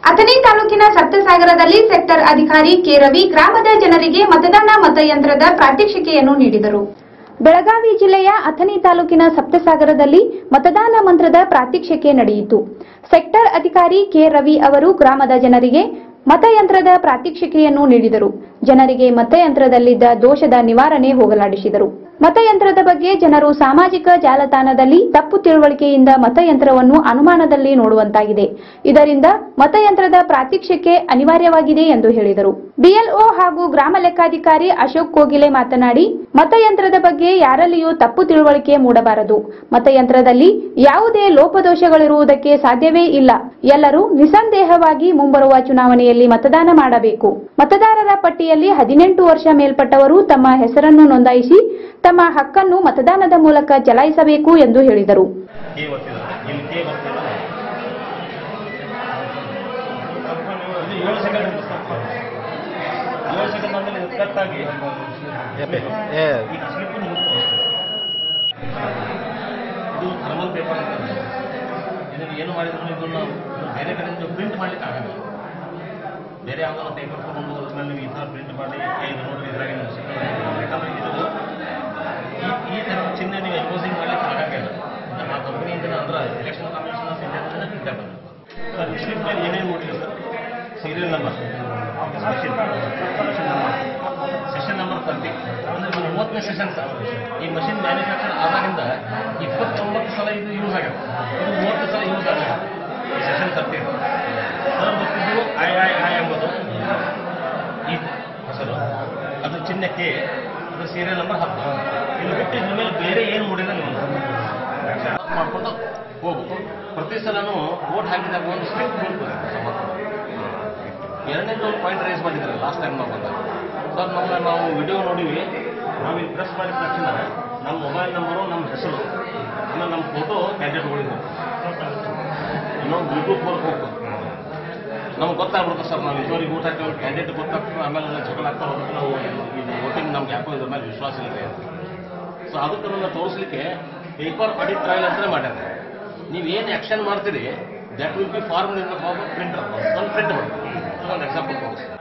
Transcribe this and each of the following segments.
ಅಥಣಿ ತಾಲೂಕಿನ ಸಪ್ತಸಾಗರದಲ್ಲಿ ಸೆಕ್ಟರ್ ಅಧಿಕಾರಿ ಕೆ ರವಿ ಗ್ರಾಮದ ಜನರಿಗೆ ಮತದಾನ ಮತಯಂತ್ರದ ಪ್ರಾತ್ಯಕ್ಷಿಕೆಯನ್ನು ನೀಡಿದರು ಬೆಳಗಾವಿ ಜಿಲ್ಲೆಯ ಅಥಣಿ ತಾಲೂಕಿನ ಸಪ್ತಸಾಗರದಲ್ಲಿ ಮತದಾನ ಮಂತ್ರದ ಪ್ರಾತ್ಯಕ್ಷಿಕೆ ನಡೆಯಿತು ಸೆಕ್ಟರ್ ಅಧಿಕಾರಿ ಕೆ ರವಿ ಅವರು ಗ್ರಾಮದ ಜನರಿಗೆ ಮತಯಂತ್ರದ ಪ್ರಾತ್ಯಕ್ಷಿಕೆಯನ್ನು ನೀಡಿದರು ಜನರಿಗೆ ಮತಯಂತ್ರದಲ್ಲಿದ್ದ ದೋಷದ ನಿವಾರಣೆ ಹೋಗಲಾಡಿಸಿದರು ಮತಯಂತ್ರದ ಬಗ್ಗೆ ಜನರು ಸಾಮಾಜಿಕ ಜಾಲತಾಣದಲ್ಲಿ ತಪ್ಪು ತಿಳುವಳಿಕೆಯಿಂದ ಮತಯಂತ್ರವನ್ನು ಅನುಮಾನದಲ್ಲಿ ನೋಡುವಂತಾಗಿದೆ ಇದರಿಂದ ಮತಯಂತ್ರದ ಪ್ರಾತ್ಯಕ್ಷಿಕೆ ಅನಿವಾರ್ಯವಾಗಿದೆ ಎಂದು ಹೇಳಿದರು ಬಿಎಲ್ಒ ಹಾಗೂ ಗ್ರಾಮ ಲೆಕ್ಕಾಧಿಕಾರಿ ಅಶೋಕ್ ಕೋಗಿಲೆ ಮಾತನಾಡಿ ಮತಯಂತ್ರದ ಬಗ್ಗೆ ಯಾರಲ್ಲಿಯೂ ತಪ್ಪು ತಿಳುವಳಿಕೆ ಮೂಡಬಾರದು ಮತಯಂತ್ರದಲ್ಲಿ ಯಾವುದೇ ಲೋಪದೋಷಗಳಿರುವುದಕ್ಕೆ ಸಾಧ್ಯವೇ ಇಲ್ಲ ಎಲ್ಲರೂ ನಿಸ್ಸಂದೇಹವಾಗಿ ಮುಂಬರುವ ಚುನಾವಣೆಯಲ್ಲಿ ಮತದಾನ ಮಾಡಬೇಕು ಮತದಾರರ ಪಟ್ಟಿಯಲ್ಲಿ ಹದಿನೆಂಟು ವರ್ಷ ಮೇಲ್ಪಟ್ಟವರು ತಮ್ಮ ಹೆಸರನ್ನು ನೋಂದಾಯಿಸಿ ತಮ್ಮ ಹಕ್ಕನ್ನು ಮತದಾನದ ಮೂಲಕ ಚಲಾಯಿಸಬೇಕು ಎಂದು ಹೇಳಿದರು ಕೆ ಬರ್ತಿದ್ದಾರೆ ಇಲ್ಲಿ ಕೆ ಬರ್ತಿದ್ದಾರೆ ಇದು ಏಳು ಸೆಕೆಂಡ್ ಅಂತ stop ಮಾಡಿ. ಏಳು ಸೆಕೆಂಡ್ ಆದ್ಮೇಲೆ ಇದು ಕಟ್ ಆಗಿ ಈ ಸ್ಲಿಪ್ ಇದು ಥರ್ಮಲ್ ಪೇಪರ್ ಅಂತ ಇದನ್ನು ಏನು ಮಾಡಿದ್ರು ಇದನ್ನು ಬೇರೆ ಕಡೆಯಿಂದ ಪ್ರಿಂಟ್ ಮಾಡ್ಲಿಕ್ಕೆ ಆಗಲ್ಲ ಬೇರೆ ಯಾವ್ದಾದ್ರು ಪೇಪರ್ ತಗೊಂಡು ಅದ್ರಲ್ಲಿ ನೀವು ಈ ಥರ ಪ್ರಿಂಟ್ ಮಾಡಿ ಏ, ಇದು ನೋಡ್ರಿ ಇದ್ರಾಗ ನೀವು ಸಿಗ್ತದೆ. ಯಾಕಂದ್ರೆ ಇದು ಈ ಈ ಥರದ ಚಿಹ್ನೆ ನೀವು ಎಕ್ಸ್ಪೋಸಿಂಗ್ ಮಾಡ್ಲಿಕ್ಕೆ ಆಗಂಗಿಲ್ಲ ನಮ್ಮ ಕಂಪನಿಯಿಂದ ಅಂದ್ರೆ ಎಲೆಕ್ಷನ್ ಕಮಿಷನ್ ಆಫ್ ಇಂಡಿಯಾದಿಂದ ಫೀಡ್ಬ್ಯಾಕ್ ಬಂದಿದೆ ಸರ್ ಸ್ಲಿಪ್ ಮೇಲೆ ಏನೇನು ನೋಡಿಲ್ಲ sir serial number session number thirty ಅಂದ್ರೆ ಇದು ಮೂವತ್ತನೇ ಸೆಷನ್ ಸರ್ ಈ ಮಷಿನ್ ಮ್ಯಾನುಫ್ಯಾಕ್ಚರ್ ಆದಾಗಿಂದ ಇಪ್ಪತ್ತೊಂಬತ್ತು ಸಲ ಇದು ಯೂಸ್ ಆಗುತ್ತೆ ಇದು ಮೂವತ್ತು ಸಲ ಯೂಸ್ ಆಗುತ್ತೆ ಈ ಸೆಷನ್ ತರ್ಟಿ ಸರ್ ಗೊತ್ತಿದ್ದು ಐ ಐ ಐ ಎಂಬುದು ಈ ಹೆಸರು ಅದು ಚಿಹ್ನ ಕೆ ಅದು ಸೀರಿಯಲ್ ನಂಬರ್ ಹತ್ತು ಇದು ಬಿಟ್ಟು ಇದ್ರ ಮೇಲೆ ಬೇರೆ ಏನು ಮೂಡಿಲ್ಲ ನೀವು ಮಾಡ್ಕೊಂಡು ಹೋಗು ಪ್ರತಿ ಸಲನೂ ವೋಟ್ ಹಾಕಿದಾಗ ಒಂದು ಸ್ಲಿಪ್ ಬೀಳ್ತದೆ ಎರಡನೇದು ಒಂದು ಪಾಯಿಂಟ್ ರೈಸ್ ಮಾಡಿದ್ದಾರೆ ಲಾಸ್ಟ್ ಟೈಮ್ ನಾವು ಬಂದಾಗ ಸರ್ ನಮ್ಮ ನಾವು ವಿಡಿಯೋ ನೋಡಿವಿ ನಾವು ಇಲ್ಲಿ ಪ್ರೆಸ್ ಮಾಡಿದ ತಕ್ಷಣ ನಮ್ಮ ಮೊಬೈಲ್ ನಂಬರು ನಮ್ಮ ಹೆಸರು ಆಮೇಲೆ ನಮ್ಮ ಫೋಟೋ ಕ್ಯಾಂಡಿಡೇಟ್ಗಳಿದೆ ಇನ್ನೊಂದು ಬ್ಲೂಟೂತ್ ಮೂಲಕ ಹೋಗ್ತದೆ ನಮ್ಗೆ ಗೊತ್ತಾಗ್ಬಿಡುತ್ತೆ ಸರ್ ನಾವು ಇದುವರೆಗೆ ಊಟ ಹಾಕಿ ಕ್ಯಾಂಡಿಡೇಟ್ ಗೊತ್ತಾಗ್ತದೆ ಆಮೇಲೆ ಜಗಳ ಆಗ್ತಾ ಹೋಗುತ್ತೆ ನಾವು ಇದು ವೋಟಿಂಗ್ ನಮ್ಗೆ ಯಾಕೋ ಇದ್ರ ಮೇಲೆ ವಿಶ್ವಾಸ ಇಲ್ಲ ಅಂತ ಸೊ ಅದಕ್ಕೆ ನನ್ನ ತೋರಿಸ್ಲಿಕ್ಕೆ ಪೇಪರ್ ಆಡಿಟ್ ಟ್ರಯಲ್ ಅಂತಲೇ ಮಾಡ್ಯಾರ ನೀವು ಏನು ಆ್ಯಕ್ಷನ್ ಮಾಡ್ತೀರಿ that will be form in the form printer ಒಂದು ಪ್ರಿಂಟ್ ಮಾಡಿ ಒಂದು ಎಕ್ಸಾಂಪಲ್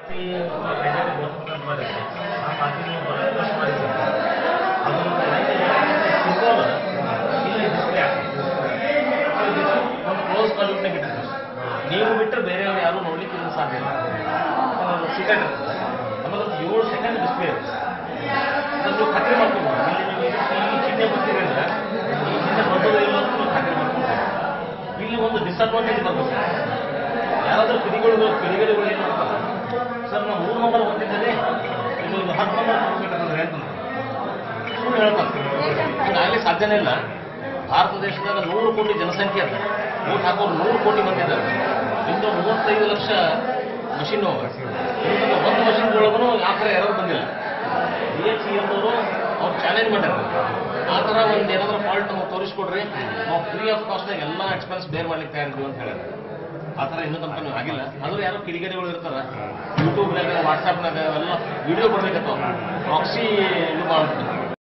ಒಂದು ಕ್ಲೋಸ್ ಕಾಲ್ಯೂಟ್ನಾಗ ಇಟ್ಟಿರ್ತಾರೆ ನೀವು ಬಿಟ್ಟರೆ ಬೇರೆಯವ್ರು ಯಾರು ನೋಡ್ಲಿಕ್ಕೆ ಇದನ್ನು ಸಾಧ್ಯ ಇಲ್ಲ ಸೆಕೆಂಡ್ ಆಮೇಲೆ ಒಂದು ಏಳು ಸೆಕೆಂಡ್ ಡಿಸ್ಪ್ಲೇ ಇರುತ್ತೆ ಅದನ್ನ ನೀವು ಖಾತ್ರಿ ಮಾಡ್ಕೊಂಡು ಇಲ್ಲಿ ನೀವು ಇದಕ್ಕೆ ಈ ಚಿಹ್ನೆ ಬರ್ತೀರಲ್ಲ ಈ ಚಿಹ್ನೆ ಬಂದದ ಇಲ್ಲ ಅಂತ ನೀವು ಖಾತ್ರಿ ಮಾಡ್ಕೊಂಡು ಇಲ್ಲಿ ಒಂದು ಡಿಸ್ಅಡ್ವಾಂಟೇಜ್ ಬರ್ತದೆ ಯಾರಾದರೂ ಕಿಡಿಗಳು ಕಿಡಿಗೇಡಿಗಳು ಏನು ಮಾಡ್ತಾರೆ ಸರ್ ನಾವು ಮೂರು ನಂಬರ್ ಬಂದಿದ್ದೇನೆ ಇದು ಒಂದು ಹತ್ತು ನಂಬರ್ ಕೊಡ್ಬೇಕಂದ್ರೆ ಅಂತಂದ್ರೆ ಸುಳ್ಳು ಹೇಳ್ತಾರೆ ಹಂಗಾಗಲಿ ಸಾಧ್ಯನೇ ಇಲ್ಲ ಭಾರತ ದೇಶದಾಗ ನೂರು ಕೋಟಿ ಜನಸಂಖ್ಯೆ ಅದ ವೋಟ್ ಹಾಕೋರು ನೂರು ಕೋಟಿ ಮಂದಿ ಇದ್ದಾರೆ ಇಂದು ಮೂವತ್ತೈದು ಲಕ್ಷ ಮಷಿನ್ ಒಂದು ಮಷಿನ್ ಒಳಗೂ ಯಾವ ಥರ ಎರರ್ ಬಂದಿಲ್ಲ ಬಿ ಎಚ್ ಸಿ ಎಂಬುದು ಅವ್ರು ಚಾಲೆಂಜ್ ಮಾಡ್ಯಾರ ಆ ಥರ ಒಂದು ಏನಾದರೂ ಫಾಲ್ಟ್ ನಮಗೆ ತೋರಿಸ್ಕೊಡ್ರಿ ನಾವು ಫ್ರೀ ಆಫ್ ಕಾಸ್ಟ್ನಾಗ ಎಲ್ಲ ಎಕ್ಸ್ಪೆನ್ಸ್ ಬೇರ್ ಮಾಡ್ಲಿಕ್ಕೆ ತಯಾರಿದ್ದೀವಿ ಅಂತ ಹೇಳ್ಯಾರ ಆ ಥರ ಇನ್ನೂ ತನಕ ನೀವು ಆಗಿಲ್ಲ ಆದ್ರೆ ಯಾರೋ ಕಿಡಿಗೇಡಿಗಳು ಇರ್ತಾರ ಯೂಟ್ಯೂಬ್ನಾಗ ವಾಟ್ಸಾಪ್ನಾಗ ಎಲ್ಲ ವಿಡಿಯೋ ಬರ್ಬೇಕತ್ತವ ಪ್ರಾಕ್ಸಿ ಇದು ಮಾಡ್ತಾರೆ